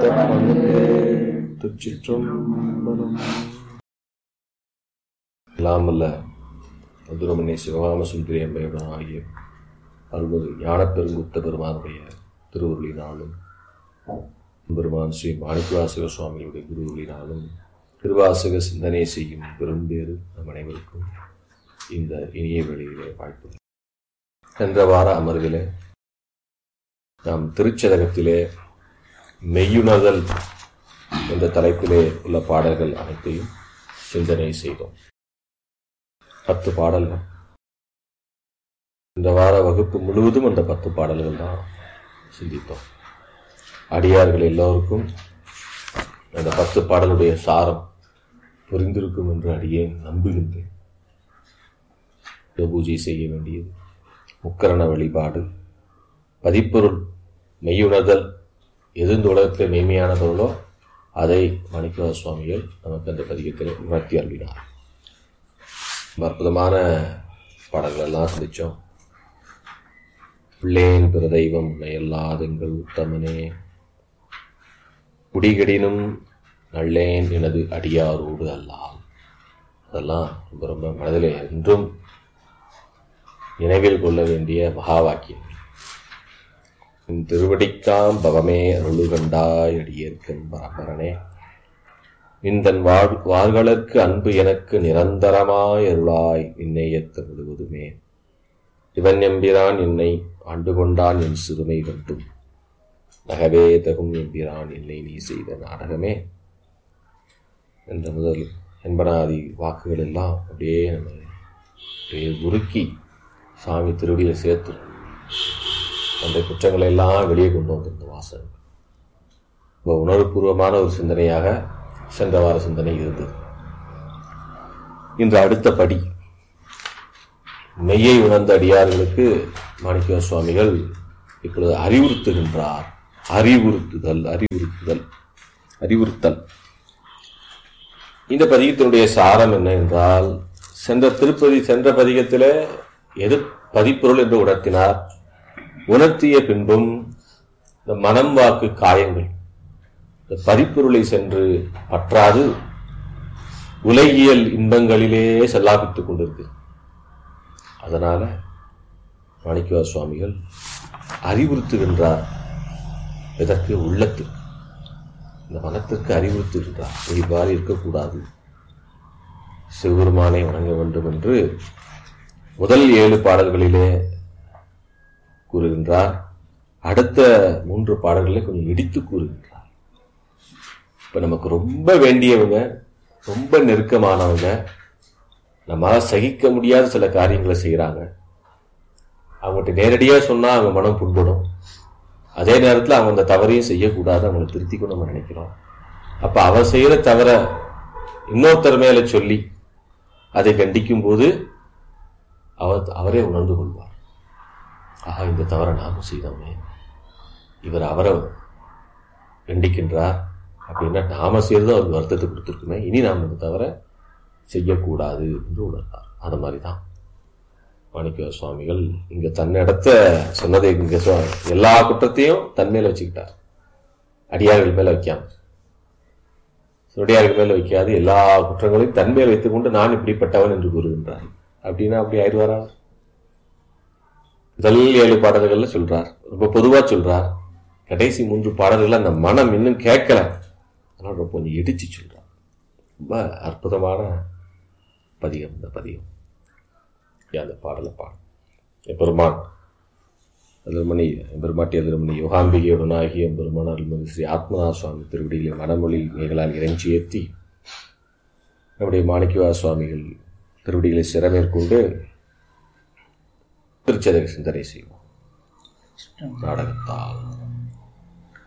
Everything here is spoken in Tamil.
பணிந்தே திருச்சிற்றம்பலம் எல்லாம் வல்ல மதுரமணி சிவகாம சுந்தரி அம்மையுடன் ஆகிய அருள்மிகு ஞானப்பெருங்குத்த பெருமானுடைய திருவுருளினாலும் பெருமான் ஸ்ரீ மாணிக்கவாசக சுவாமிகளுடைய குருவுளினாலும் திருவாசக சிந்தனை செய்யும் பெரும்பேறு நம் அனைவருக்கும் இந்த இனிய வெளியிலே வாழ்த்து சென்ற வார அமர்விலே நாம் திருச்சதகத்திலே மெய்யுணர்தல் என்ற தலைப்பிலே உள்ள பாடல்கள் அனைத்தையும் சிந்தனை செய்தோம் பத்து பாடல்கள் இந்த வார வகுப்பு முழுவதும் அந்த பத்து பாடல்கள் தான் சிந்தித்தோம் அடியார்கள் எல்லோருக்கும் அந்த பத்து பாடலுடைய சாரம் புரிந்திருக்கும் என்று அடியேன் நம்புகின்றேன் பூஜை செய்ய வேண்டியது முக்கரண வழிபாடு பதிப்பொருள் மெய்யுணர்தல் எது இந்த உலகத்தில் மெய்மையான பொருளோ அதை மணிக்கவ சுவாமிகள் நமக்கு அந்த பதிகத்தில் உணர்த்தி அருளினார் ரொம்ப அற்புதமான பாடல்கள் எல்லாம் சிந்திச்சோம் பிள்ளேன் பிற தெய்வம் உன்னையல்லாதெங்கள் உத்தமனே குடிகடினும் நல்லேன் எனது அடியாரோடு அல்லாம் அதெல்லாம் ரொம்ப ரொம்ப மனதிலே என்றும் நினைவில் கொள்ள வேண்டிய மகா வாக்கியம் உன் திருவடிக்காம் பவமே அருளுகண்டாய் அடியேற்கன் பரம்பரனே நின்றன் வாழ் வார்களுக்கு அன்பு எனக்கு நிரந்தரமாய் அருளாய் நின்னையத்த முழுவதுமே இவன் எம்பிரான் என்னை ஆண்டு கொண்டான் என் சிறுமை கண்டும் நகவே தகும் எம்பிரான் என்னை நீ செய்த நாடகமே என்ற முதல் என்பனாதி வாக்குகள் எல்லாம் அப்படியே நம்ம அப்படியே உருக்கி சாமி திருவடியில் சேர்த்து அந்த குற்றங்களை எல்லாம் வெளியே கொண்டு வந்திருந்த வாசகம் ரொம்ப உணர்வுபூர்வமான ஒரு சிந்தனையாக சென்ற வார சிந்தனை இருந்தது இன்று அடுத்த படி மெய்யை உணர்ந்த அடியார்களுக்கு மாணிக்க சுவாமிகள் இப்பொழுது அறிவுறுத்துகின்றார் அறிவுறுத்துதல் அறிவுறுத்துதல் அறிவுறுத்தல் இந்த பதிகத்தினுடைய சாரம் என்ன என்றால் சென்ற திருப்பதி சென்ற பதிகத்தில் எது பதிப்பொருள் என்று உணர்த்தினார் உணர்த்திய பின்பும் இந்த மனம் வாக்கு காயங்கள் இந்த பதிப்பொருளை சென்று பற்றாது உலகியல் இன்பங்களிலே செல்லாபித்துக் கொண்டிருக்கு அதனால மாணிக்கவா சுவாமிகள் அறிவுறுத்துகின்றார் இதற்கு உள்ளத்திற்கு இந்த மனத்திற்கு அறிவுறுத்துகின்றார் இவ்வாறு இருக்கக்கூடாது சிவபெருமானை வணங்க வேண்டும் என்று முதல் ஏழு பாடல்களிலே கூறுகின்றார் அடுத்த மூன்று பாடல்களை கொஞ்சம் இடித்து கூறுகின்றார் இப்ப நமக்கு ரொம்ப வேண்டியவங்க ரொம்ப நெருக்கமானவங்க நம்மளால சகிக்க முடியாத சில காரியங்களை செய்யறாங்க அவங்ககிட்ட நேரடியா சொன்னா அவங்க மனம் புண்படும் அதே நேரத்தில் அவங்க அந்த தவறையும் செய்யக்கூடாது அவங்களை திருத்திக்கணும் நம்ம நினைக்கிறோம் அப்ப அவன் செய்யற தவற இன்னொருத்தர் மேல சொல்லி அதை கண்டிக்கும் போது அவர் அவரே உணர்ந்து கொள்வார் ஆஹா இந்த தவறை நாமும் செய்தோமே இவர் அவரை கண்டிக்கின்றார் அப்படின்னா நாம செய்யறது அவருக்கு வருத்தத்தை கொடுத்துருக்குமே இனி நாம் இந்த தவற செய்யக்கூடாது என்று உணர்ந்தார் அது மாதிரி தான் மாணிக்க சுவாமிகள் இங்க தன்னிடத்த சொன்னதை இங்க எல்லா குற்றத்தையும் தன் மேல வச்சுக்கிட்டார் அடியார்கள் மேல வைக்காம சுடியார்கள் மேல வைக்காது எல்லா குற்றங்களையும் தன் மேல் வைத்துக் கொண்டு நான் இப்படிப்பட்டவன் என்று கூறுகின்றார் அப்படின்னா அப்படி ஆயிடுவாரா முதல் ஏழு பாடல்கள்ல சொல்றார் ரொம்ப பொதுவா சொல்றார் கடைசி மூன்று பாடல்கள் அந்த மனம் இன்னும் கேட்கல அதனால ரொம்ப கொஞ்சம் இடிச்சு சொல்றார் ரொம்ப அற்புதமான பதிகம் இந்த பதிகம் அந்த பாடலை பாடும் எம்பெருமான் அதிர்மணி எம்பெருமாட்டி அதிர்மணி யோகாம்பிகையுடனாகி எம்பெருமான் அருள்மதி ஸ்ரீ ஆத்மநா சுவாமி திருவடியிலே மனமொழி மேகலால் இறைஞ்சி ஏற்றி நம்முடைய மாணிக்கவா சுவாமிகள் திருவடிகளை சிறமேற்கொண்டு திருச்சதக சிந்தனை செய்வோம் நாடகத்தால்